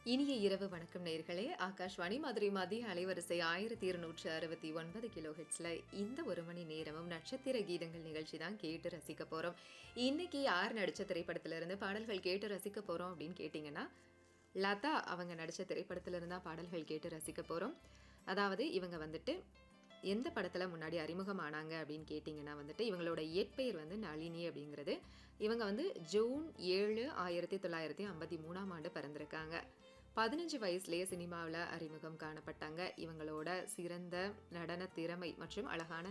இனிய இரவு வணக்கம் நேர்களே ஆகாஷ்வாணி மதுரை மதிய அலைவரிசை ஆயிரத்தி இருநூற்று அறுபத்தி ஒன்பது கிலோ ஹெட்ஸ்ல இந்த ஒரு மணி நேரமும் நட்சத்திர கீதங்கள் நிகழ்ச்சி தான் கேட்டு ரசிக்க போறோம் இன்னைக்கு யார் நடிச்ச திரைப்படத்துல இருந்து பாடல்கள் கேட்டு ரசிக்க போறோம் அப்படின்னு கேட்டிங்கன்னா லதா அவங்க நடிச்ச திரைப்படத்துல இருந்தா பாடல்கள் கேட்டு ரசிக்க போறோம் அதாவது இவங்க வந்துட்டு எந்த படத்தில் முன்னாடி அறிமுகமானாங்க அப்படின்னு கேட்டிங்கன்னா வந்துட்டு இவங்களோட இயற்பெயர் வந்து நளினி அப்படிங்கிறது இவங்க வந்து ஜூன் ஏழு ஆயிரத்தி தொள்ளாயிரத்தி ஐம்பத்தி மூணாம் ஆண்டு பிறந்திருக்காங்க பதினஞ்சு வயசுலேயே சினிமாவில் அறிமுகம் காணப்பட்டாங்க இவங்களோட சிறந்த நடன திறமை மற்றும் அழகான